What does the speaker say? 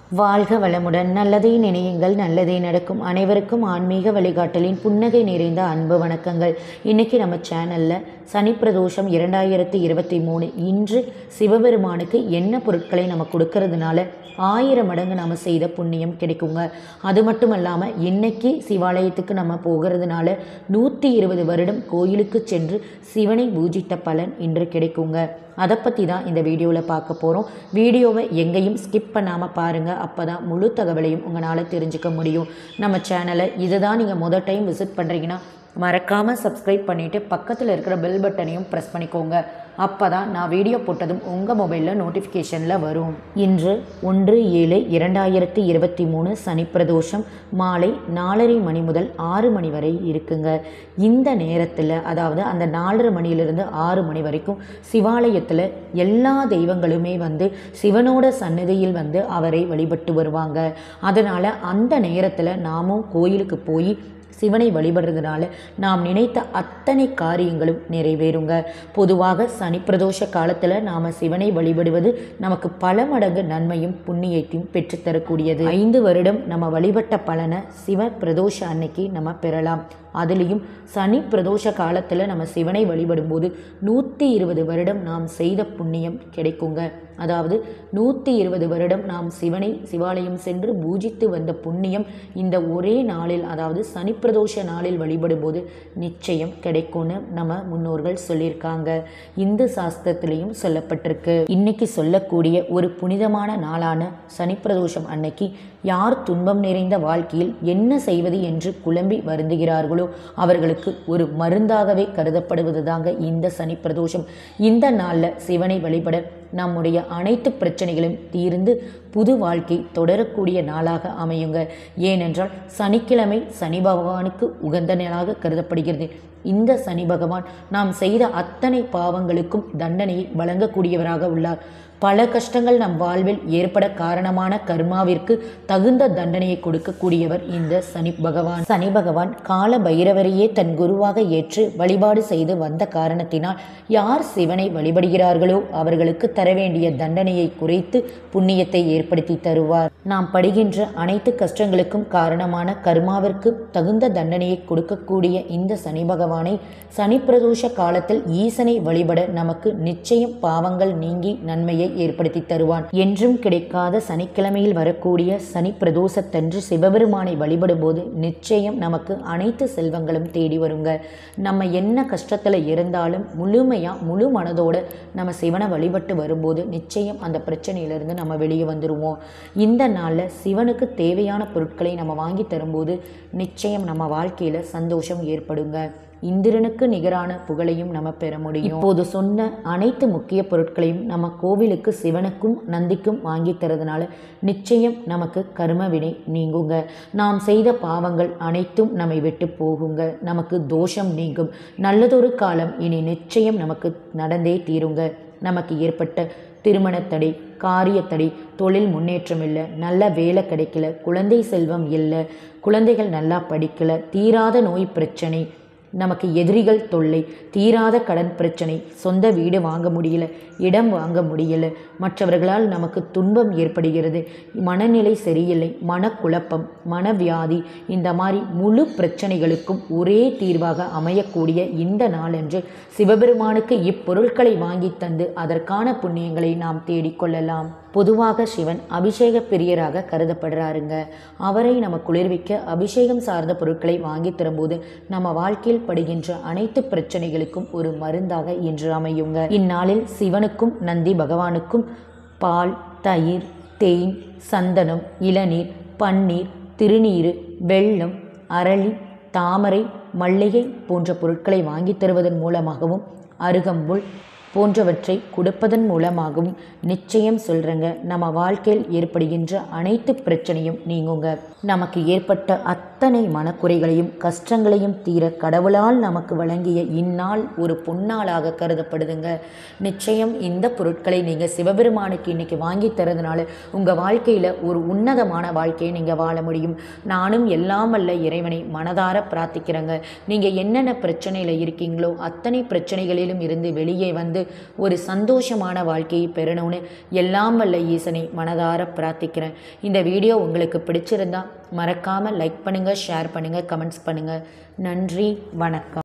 வாழ்க வளமுடன் நல்லதை நினையுங்கள் நல்லதே நடக்கும் அனைவருக்கும் ஆன்மீக வழிகாட்டலின் புன்னகை நிறைந்த அன்பு வணக்கங்கள் இன்னைக்கு நம்ம சேனலில் சனி பிரதோஷம் இரண்டாயிரத்தி இருபத்தி மூணு இன்று சிவபெருமானுக்கு என்ன பொருட்களை நம்ம கொடுக்கறதுனால ஆயிரம் மடங்கு நம்ம செய்த புண்ணியம் கிடைக்குங்க அது மட்டும் இல்லாமல் இன்னைக்கு சிவாலயத்துக்கு நம்ம போகிறதுனால நூற்றி இருபது வருடம் கோயிலுக்கு சென்று சிவனை பூஜித்த பலன் இன்று கிடைக்குங்க அதை பற்றி தான் இந்த வீடியோவில் பார்க்க போகிறோம் வீடியோவை எங்கேயும் ஸ்கிப் பண்ணாமல் பாருங்கள் அப்போ தான் முழு தகவலையும் உங்களால் தெரிஞ்சுக்க முடியும் நம்ம சேனலை இதுதான் நீங்கள் முதல் டைம் விசிட் பண்ணுறீங்கன்னா மறக்காமல் சப்ஸ்கிரைப் பண்ணிவிட்டு பக்கத்தில் இருக்கிற பெல் பட்டனையும் ப்ரெஸ் பண்ணிக்கோங்க அப்போ தான் நான் வீடியோ போட்டதும் உங்கள் மொபைலில் நோட்டிஃபிகேஷனில் வரும் இன்று ஒன்று ஏழு இரண்டாயிரத்தி இருபத்தி மூணு சனி பிரதோஷம் மாலை நாலரை மணி முதல் ஆறு மணி வரை இருக்குங்க இந்த நேரத்தில் அதாவது அந்த நாலரை மணியிலிருந்து ஆறு மணி வரைக்கும் சிவாலயத்தில் எல்லா தெய்வங்களுமே வந்து சிவனோட சன்னதியில் வந்து அவரை வழிபட்டு வருவாங்க அதனால் அந்த நேரத்தில் நாமும் கோயிலுக்கு போய் சிவனை வழிபடுறதுனால நாம் நினைத்த அத்தனை காரியங்களும் நிறைவேறுங்க பொதுவாக சனி பிரதோஷ காலத்தில் நாம் சிவனை வழிபடுவது நமக்கு பல மடங்கு நன்மையும் புண்ணியத்தையும் பெற்றுத்தரக்கூடியது ஐந்து வருடம் நம்ம வழிபட்ட பலனை சிவ பிரதோஷ அன்னைக்கு நம்ம பெறலாம் அதுலேயும் சனி பிரதோஷ காலத்தில் நம்ம சிவனை வழிபடும்போது நூற்றி இருபது வருடம் நாம் செய்த புண்ணியம் கிடைக்குங்க அதாவது நூற்றி இருபது வருடம் நாம் சிவனை சிவாலயம் சென்று பூஜித்து வந்த புண்ணியம் இந்த ஒரே நாளில் அதாவது சனி பிரதோஷ நாளில் வழிபடும்போது நிச்சயம் கிடைக்கும்னு நம்ம முன்னோர்கள் சொல்லியிருக்காங்க இந்து சாஸ்திரத்திலையும் சொல்லப்பட்டிருக்கு இன்னைக்கு சொல்லக்கூடிய ஒரு புனிதமான நாளான சனி பிரதோஷம் அன்னைக்கு யார் துன்பம் நிறைந்த வாழ்க்கையில் என்ன செய்வது என்று குழம்பி வருந்துகிறார்களோ அவர்களுக்கு ஒரு மருந்தாகவே கருதப்படுவது தாங்க இந்த சனி பிரதோஷம் இந்த நாளில் சிவனை வழிபட நம்முடைய அனைத்து பிரச்சனைகளும் தீர்ந்து புது வாழ்க்கை தொடரக்கூடிய நாளாக அமையுங்க ஏனென்றால் சனிக்கிழமை சனி பகவானுக்கு உகந்த நாளாக கருதப்படுகிறது இந்த சனி பகவான் நாம் செய்த அத்தனை பாவங்களுக்கும் தண்டனையை வழங்கக்கூடியவராக உள்ளார் பல கஷ்டங்கள் நம் வாழ்வில் ஏற்பட காரணமான கர்மாவிற்கு தகுந்த தண்டனையை கொடுக்கக்கூடியவர் இந்த சனி பகவான் சனி பகவான் கால பைரவரையே தன் குருவாக ஏற்று வழிபாடு செய்து வந்த காரணத்தினால் யார் சிவனை வழிபடுகிறார்களோ அவர்களுக்கு தர வேண்டிய தண்டனையை குறைத்து புண்ணியத்தை ஏற்படுத்தி தருவார் நாம் படுகின்ற அனைத்து கஷ்டங்களுக்கும் காரணமான கர்மாவிற்கு தகுந்த தண்டனையை கொடுக்கக்கூடிய இந்த சனி பகவானை சனி பிரதோஷ காலத்தில் ஈசனை வழிபட நமக்கு நிச்சயம் பாவங்கள் நீங்கி நன்மையை ஏற்படுத்தி தருவான் என்றும் கிடைக்காத சனிக்கிழமையில் வரக்கூடிய சனி பிரதோஷத்தன்று சிவபெருமானை வழிபடும் போது நிச்சயம் நமக்கு அனைத்து செல்வங்களும் தேடி வருங்க நம்ம என்ன கஷ்டத்தில் இருந்தாலும் முழுமையாக முழு மனதோட நம்ம சிவனை வழிபட்டு வரும்போது நிச்சயம் அந்த பிரச்சனையிலிருந்து நம்ம வெளியே வந்துடுவோம் இந்த நாளில் சிவனுக்கு தேவையான பொருட்களை நம்ம வாங்கி தரும்போது நிச்சயம் நம்ம வாழ்க்கையில் சந்தோஷம் ஏற்படுங்க இந்திரனுக்கு நிகரான புகழையும் நம்ம பெற முடியும் இப்போது சொன்ன அனைத்து முக்கிய பொருட்களையும் நம்ம கோவிலுக்கு சிவனுக்கும் நந்திக்கும் வாங்கி தரதுனால நிச்சயம் நமக்கு கர்ம வினை நீங்குங்க நாம் செய்த பாவங்கள் அனைத்தும் நம்மை விட்டு போகுங்க நமக்கு தோஷம் நீங்கும் நல்லதொரு காலம் இனி நிச்சயம் நமக்கு நடந்தே தீருங்க நமக்கு ஏற்பட்ட திருமணத்தடை காரியத்தடை தொழில் முன்னேற்றம் இல்லை நல்ல வேலை கிடைக்கல குழந்தை செல்வம் இல்லை குழந்தைகள் நல்லா படிக்கல தீராத நோய் பிரச்சனை நமக்கு எதிரிகள் தொல்லை தீராத கடன் பிரச்சனை சொந்த வீடு வாங்க முடியல இடம் வாங்க முடியல மற்றவர்களால் நமக்கு துன்பம் ஏற்படுகிறது மனநிலை சரியில்லை மனக்குழப்பம் மனவியாதி இந்த மாதிரி முழு பிரச்சனைகளுக்கும் ஒரே தீர்வாக அமையக்கூடிய இந்த நாளன்று சிவபெருமானுக்கு இப்பொருட்களை வாங்கி தந்து அதற்கான புண்ணியங்களை நாம் தேடிக்கொள்ளலாம் பொதுவாக சிவன் அபிஷேக பிரியராக கருதப்படுறாருங்க அவரை நம்ம குளிர்விக்க அபிஷேகம் சார்ந்த பொருட்களை வாங்கி தரும்போது நம்ம வாழ்க்கையில் படுகின்ற அனைத்து பிரச்சனைகளுக்கும் ஒரு மருந்தாக இன்று அமையுங்க இந்நாளில் சிவனுக்கும் நந்தி பகவானுக்கும் பால் தயிர் தேன் சந்தனம் இளநீர் பன்னீர் திருநீர் வெள்ளம் அரளி தாமரை மல்லிகை போன்ற பொருட்களை வாங்கி தருவதன் மூலமாகவும் அருகம்புல் போன்றவற்றை கொடுப்பதன் மூலமாகவும் நிச்சயம் சொல்கிறேங்க நம்ம வாழ்க்கையில் ஏற்படுகின்ற அனைத்து பிரச்சனையும் நீங்குங்க நமக்கு ஏற்பட்ட அத்தனை மனக்குறைகளையும் கஷ்டங்களையும் தீர கடவுளால் நமக்கு வழங்கிய இந்நாள் ஒரு பொன்னாளாக கருதப்படுதுங்க நிச்சயம் இந்த பொருட்களை நீங்கள் சிவபெருமானுக்கு இன்னைக்கு வாங்கி தரதுனால உங்கள் வாழ்க்கையில் ஒரு உன்னதமான வாழ்க்கையை நீங்கள் வாழ முடியும் நானும் எல்லாம் வல்ல இறைவனை மனதார பிரார்த்திக்கிறேங்க நீங்கள் என்னென்ன பிரச்சனையில் இருக்கீங்களோ அத்தனை பிரச்சனைகளிலும் இருந்து வெளியே வந்து ஒரு சந்தோஷமான வாழ்க்கையை பெறணும்னு எல்லாம் வல்ல ஈசனை மனதார பிரார்த்திக்கிறேன் இந்த வீடியோ உங்களுக்கு பிடிச்சிருந்தா மறக்காமல் லைக் பண்ணுங்கள் ஷேர் பண்ணுங்கள் கமெண்ட்ஸ் பண்ணுங்கள் நன்றி வணக்கம்